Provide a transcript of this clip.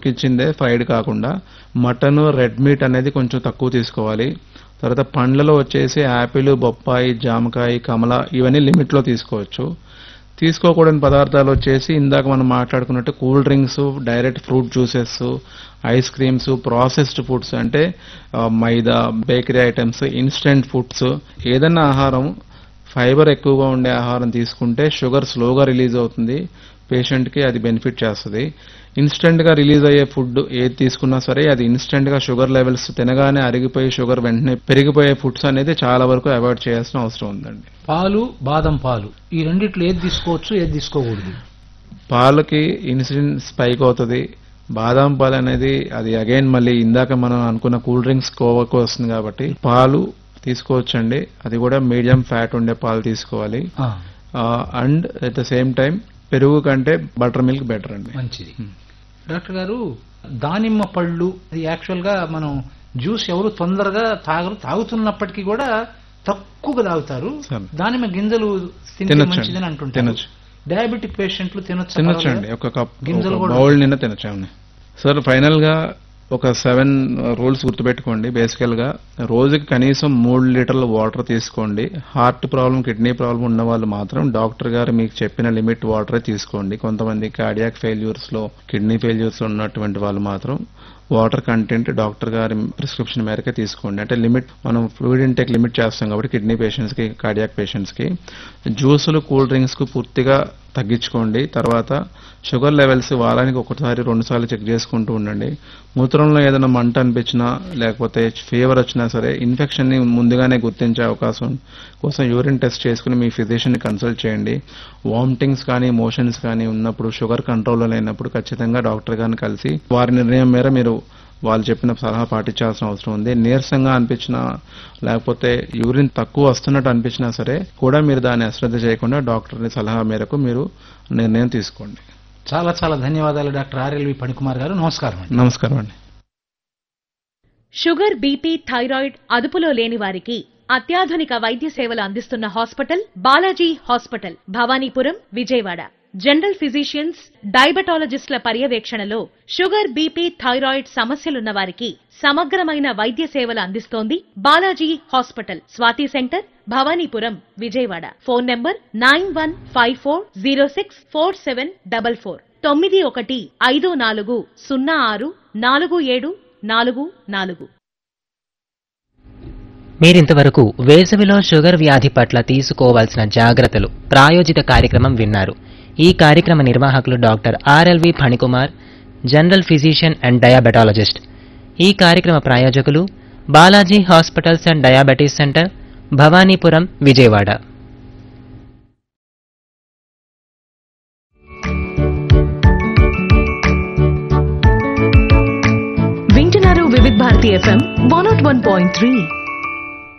ఉడికించిందే fried కాకుండా mutton red meat అనేది కొంచెం తక్కువ తీసుకోవాలి తర్వాత పండ్లలో వచ్చేసి యాపిల్ బొప్పాయి జామకాయ కమల ఇవన్నీ లిమిట్లో తీసుకోవచ్చు తీసుకోకూడని పదార్థాలు వచ్చేసి ఇందాక మనం మాట్లాడుకున్నట్టు cool drinks direct fruit juices ice creams processed foods అంటే ఆ, maida bakery items instant foods ఏదైనా ఆహారం ఫైబర్ ఎక్కువగా ఉండే ఆహారం తీసుకుంటే షుగర్ స్లోగా రిలీజ్ అవుతుంది పేషెంట్కి అది బెనిఫిట్ చేస్తుంది ఇన్స్టెంట్గా రిలీజ్ అయ్యే ఫుడ్ ఏది తీసుకున్నా సరే అది ఇన్స్టెంట్గా షుగర్ లెవెల్స్ తినగానే అరిగిపోయి షుగర్ వెంటనే పెరిగిపోయే ఫుడ్స్ అనేది చాలా వరకు అవాయిడ్ చేయాల్సిన అవసరం ఉందండి పాలు బాదం పాలు ఈ రెండిట్లో ఏది తీసుకోవచ్చు ఏది తీసుకోకూడదు పాలకి ఇన్సులిన్ స్పైక్ అవుతుంది బాదాం పాలు అనేది అది అగైన్ మళ్ళీ ఇందాక మనం అనుకున్న కూల్ డ్రింక్స్ కోవకు వస్తుంది కాబట్టి పాలు తీసుకోవచ్చండి అది కూడా మీడియం ఫ్యాట్ ఉండే పాలు తీసుకోవాలి ఆ, and at the same time పెరుగు కంటే బటర్ మిల్క్ బెటర్ అండి మంచిది డాక్టర్ గారు దానిమ్మ పళ్ళు అది యాక్చువల్ గా మనం జ్యూస్ ఎవరు తొందరగా తాగరు తాగుతున్నప్పటికీ కూడా తక్కువగా తాగుతారు సరే. దానిమ్మ గింజలు తింటే తినొచ్చండి. మంచిదని అంటుంటారు తినొచ్చు. డయాబెటిక్ పేషెంట్లు తినొచ్చు తినొచ్చండి ఒక కప్ గింజలు కూడా బౌల్ నిన్న తినొచ్చండి సార్ ఫైనల్ గా ఒక సెవెన్ రూల్స్ గుర్తుపెట్టుకోండి బేసికల్ గా రోజుకి కనీసం మూడు లీటర్ల వాటర్ తీసుకోండి హార్ట్ ప్రాబ్లం కిడ్నీ ప్రాబ్లం ఉన్న వాళ్ళు మాత్రం డాక్టర్ గారు మీకు చెప్పిన లిమిట్ వాటరే తీసుకోండి కొంతమంది కార్డియాక్ ఫెయిల్యూర్స్ లో కిడ్నీ ఫెయిల్యూర్స్ ఉన్నటువంటి వాళ్ళు మాత్రం వాటర్ కంటెంట్ డాక్టర్ గారి ప్రిస్క్రిప్షన్ మేరకే తీసుకోండి అంటే లిమిట్ మనం ఫ్లూయిడ్ ఇంటేక్ లిమిట్ చేస్తాం కాబట్టి కిడ్నీ పేషెంట్స్ కి కార్డియాక్ పేషెంట్స్ కి జ్యూసులు కూల్ డ్రింక్స్ కు పూర్తిగా తగ్గించుకోండి తర్వాత షుగర్ లెవెల్స్ వారానికి ఒకసారి రెండు సార్లు చెక్ చేసుకుంటూ ఉండండి మూత్రంలో ఏదైనా మంట అనిపించినా లేకపోతే ఫీవర్ వచ్చినా సరే ఇన్ఫెక్షన్ ని ముందుగానే గుర్తించే అవకాశం కోసం యూరిన్ టెస్ట్ చేసుకుని మీ ఫిజిషియన్ ని కన్సల్ట్ చేయండి వామిటింగ్స్ కానీ మోషన్స్ కానీ ఉన్నప్పుడు షుగర్ కంట్రోల్లో లేనప్పుడు ఖచ్చితంగా డాక్టర్ గారిని కలిసి వారి నిర్ణయం మేర మీరు వాళ్ళు చెప్పిన సలహా పాటించాల్సిన అవసరం ఉంది నీరసంగా అనిపించినా లేకపోతే యూరిన్ తక్కువ వస్తున్నట్టు అనిపించినా సరే కూడా మీరు దాన్ని అశ్రద్ధ చేయకుండా డాక్టర్ సలహా మేరకు మీరు నిర్ణయం తీసుకోండి చాలా చాలా ధన్యవాదాలు డాక్టర్ ఆర్ఎల్వి పణికుమార్ గారు నమస్కారం అండి నమస్కారం అండి షుగర్ బీపీ థైరాయిడ్ అదుపులో లేని వారికి అత్యాధునిక వైద్య సేవలు అందిస్తున్న hospital Balaji hospital Bhavanipuram Vijayawada general physicians డయాబెటాలజిస్టుల పర్యవేక్షణలో షుగర్ బీపీ థైరాయిడ్ సమస్యలున్న వారికి సమగ్రమైన వైద్య సేవలు అందిస్తోంది Balaji hospital Swathi centre Bhavanipuram Vijayawada phone number nine one five four zero six four seven double four తొమ్మిది ఒకటి ఐదు నాలుగు సున్నా ఆరు నాలుగు ఏడు నాలుగు నాలుగు మీరింతవరకు వేసవిలో షుగర్ వ్యాధి పట్ల తీసుకోవాల్సిన జాగ్రత్తలు ప్రాయోజిత కార్యక్రమం విన్నారు ఈ కార్యక్రమ నిర్వాహకులు doctor RLV Phanikumar general physician and diabetologist ఈ కార్యక్రమ ప్రాయోజకులు Balaji hospitals and diabetes centre Bhavanipuram Vijayawada వింటున్నారు Vividh Bharati FM one nought one point three